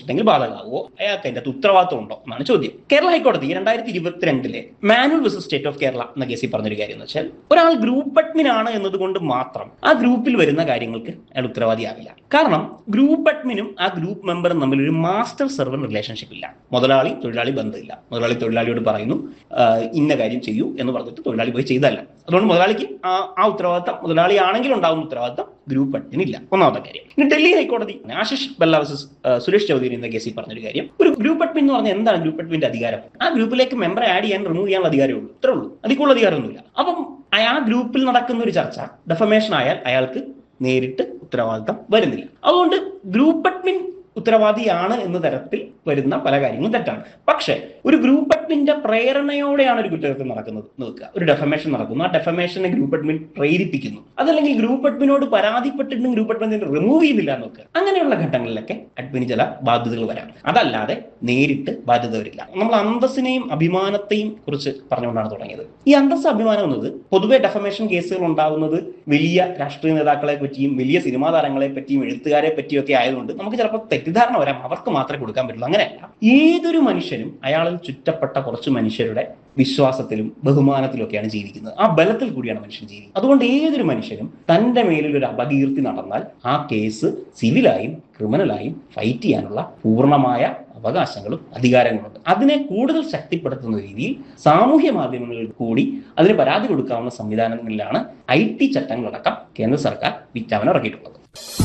പ്രവർത്തിച്ചിട്ടുണ്ടെങ്കിൽ ബാധകമാകുമോ അയാൾക്ക് അതിന്റെ അകത്ത് ഉത്തരവാദിത്വം ഉണ്ടോ എന്നാണ് ചോദ്യം കേരള ഹൈക്കോടതി രണ്ടായിരത്തി ഇരുപത്തിരണ്ടിലെ Manuel vs state of Kerala എന്ന കേസിൽ പറഞ്ഞൊരു കാര്യം എന്ന് വെച്ചാൽ ഒരാൾ ഗ്രൂപ്പ് അഡ്മിൻ ആണ് എന്നതുകൊണ്ട് മാത്രം ആ ഗ്രൂപ്പിൽ വരുന്ന കാര്യങ്ങൾക്ക് അയാൾ ഉത്തരവാദിയാവില്ല കാരണം ഗ്രൂപ്പ് അഡ്മിനും ആ ഗ്രൂപ്പ് മെമ്പറും തമ്മിൽ ഒരു മാസ്റ്റർ സെർവൻ റിലേഷൻഷിപ്പ് ഇല്ല മുതലാളി തൊഴിലാളി ബന്ധമില്ല മുതലാളി തൊഴിലാളിയോട് പറയുന്നു "ആഹ് ഇന്ന കാര്യം ചെയ്യൂ എന്ന് പറഞ്ഞിട്ട് തൊഴിലാളി പോയി ചെയ്തല്ല അതുകൊണ്ട് മുതലാളിക്ക് ആ ആ ഉത്തരവാദിത്തം മുതലാളി ആണെങ്കിൽ ഉണ്ടാകുന്ന ഉത്തരവാദിത്തം ഗ്രൂപ്പ് അഡ്മിനില്ല ഒന്നാമത്തെ കാര്യം ഇനി ഡൽഹി ഹൈക്കോടതി ആശിഷ് ബെല്ല വേഴ്സസ് സുരേഷ് ചൗധരി എന്ന കേസിൽ പറഞ്ഞൊരു കാര്യം ഒരു ഗ്രൂപ്പ് അഡ്മിൻ എന്ന് പറഞ്ഞാൽ എന്താണ് ഗ്രൂപ്പ് അഡ്മിന്റെ അധികാരം ആ ഗ്രൂപ്പിലേക്ക് മെമ്പറെ ആഡ് ചെയ്യാൻ റിമൂവ് ചെയ്യാനുള്ള അധികാരമേ ഉള്ളൂ ഇത്രേ ഉള്ളൂ അതിക്കുള്ള അധികാരമൊന്നുമില്ല അപ്പം ആ ഗ്രൂപ്പിൽ നടക്കുന്ന ഒരു ചർച്ച ഡെഫമേഷൻ ആയാൽ അയാൾക്ക് നേരിട്ട് ഉത്തരവാദിത്തം വരുന്നില്ല അതുകൊണ്ട് ഗ്രൂപ്പ് അഡ്മിൻ ഉത്തരവാദിയാണ് എന്ന തരത്തിൽ വരുന്ന പല കാര്യങ്ങളും തെറ്റാണ് പക്ഷേ ഒരു ഗ്രൂപ്പ് അഡ്മിന്റെ പ്രേരണയോടെയാണ് ഒരു കുറ്റകൃത്യം നടക്കുന്നത് എന്ന് വെക്കുക ഒരു ഡെഫമേഷൻ നടക്കുന്നു ആ ഡെഫമേഷനെ ഗ്രൂപ്പ് അഡ്മിൻ പ്രേരിപ്പിക്കുന്നു അതല്ലെങ്കിൽ ഗ്രൂപ്പ് അഡ്മിനോട് പരാതിപ്പെട്ടിട്ടും ഗ്രൂപ്പ് അഡ്മിനെ റിമൂവ് ചെയ്യുന്നില്ല എന്ന് വെക്കുക അങ്ങനെയുള്ള ഘട്ടങ്ങളിലൊക്കെ അഡ്മിന് ചില ബാധ്യതകൾ വരാം അതല്ലാതെ നേരിട്ട് ബാധ്യത വരില്ല നമ്മൾ അന്തസ്സിനെയും അഭിമാനത്തെയും കുറിച്ച് പറഞ്ഞുകൊണ്ടാണ് തുടങ്ങിയത് ഈ അന്തസ് അഭിമാനം എന്നത് പൊതുവെ ഡെഫമേഷൻ കേസുകൾ ഉണ്ടാകുന്നത് വലിയ രാഷ്ട്രീയ നേതാക്കളെ പറ്റിയും വലിയ സിനിമാ താരങ്ങളെ പറ്റിയും എഴുത്തുകാരെ പറ്റിയും ഒക്കെ ആയതുകൊണ്ട് നമുക്ക് ചിലപ്പോൾ തെറ്റിദ്ധാരണ വരാം അവർക്ക് മാത്രമേ കൊടുക്കാൻ പറ്റുള്ളൂ അങ്ങനെയല്ല ഏതൊരു മനുഷ്യനും അയാളിൽ ചുറ്റപ്പെട്ട കുറച്ച് മനുഷ്യരുടെ വിശ്വാസത്തിലും ബഹുമാനത്തിലും ഒക്കെയാണ് ജീവിക്കുന്നത് ആ ബലത്തിൽ കൂടിയാണ് മനുഷ്യൻ ജീവിക്കുന്നത് അതുകൊണ്ട് ഏതൊരു മനുഷ്യനും തന്റെ മേലിൽ ഒരു അപകീർത്തി നടന്നാൽ ആ കേസ് സിവിലായും ക്രിമിനലായും ഫൈറ്റ് ചെയ്യാനുള്ള പൂർണ്ണമായ അവകാശങ്ങളും അധികാരങ്ങളുണ്ട് അതിനെ കൂടുതൽ ശക്തിപ്പെടുത്തുന്ന രീതിയിൽ സാമൂഹ്യ മാധ്യമങ്ങളിൽ കൂടി അതിന് പരാതി കൊടുക്കാവുന്ന സംവിധാനങ്ങളിലാണ് ഐ ടി ചട്ടങ്ങളടക്കം കേന്ദ്ര സർക്കാർ വിജ്ഞാപനം ഇറക്കിയിട്ടുള്ളത്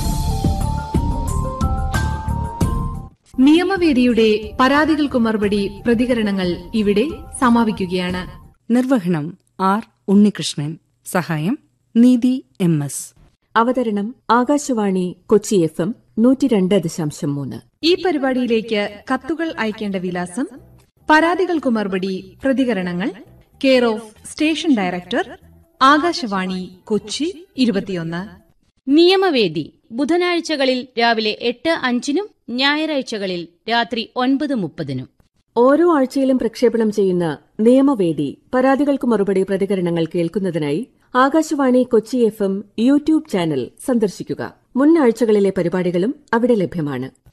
നിയമവേദിയുടെ പരാതികൾക്കു മറുപടി പ്രതികരണങ്ങൾ ഇവിടെ സമാപിക്കുകയാണ് നിർവഹണം ആർ ഉണ്ണികൃഷ്ണൻ സഹായം നീതി എം എസ് അവതരണം ആകാശവാണി കൊച്ചി എഫ് എം നൂറ്റി രണ്ട് ദശാംശം മൂന്ന് ഈ പരിപാടിയിലേക്ക് കത്തുകൾ അയക്കേണ്ട വിലാസം പരാതികൾക്കു മറുപടി പ്രതികരണങ്ങൾ care of station director Akashvani Kochi ഇരുപത്തിയൊന്ന് നിയമവേദി ബുധനാഴ്ചകളിൽ രാവിലെ എട്ട് അഞ്ചിനും ഞായറാഴ്ചകളിൽ രാത്രി ഒൻപത് മുപ്പതിനും ഓരോ ആഴ്ചയിലും പ്രക്ഷേപണം ചെയ്യുന്ന നിയമവേദി പരാതികൾക്ക് മറുപടി പ്രതികരണങ്ങൾ കേൾക്കുന്നതിനായി Akashvani Kochi F M YouTube channel സന്ദർശിക്കുക മുൻ ആഴ്ചകളിലെ പരിപാടികളും അവിടെ ലഭ്യമാണ്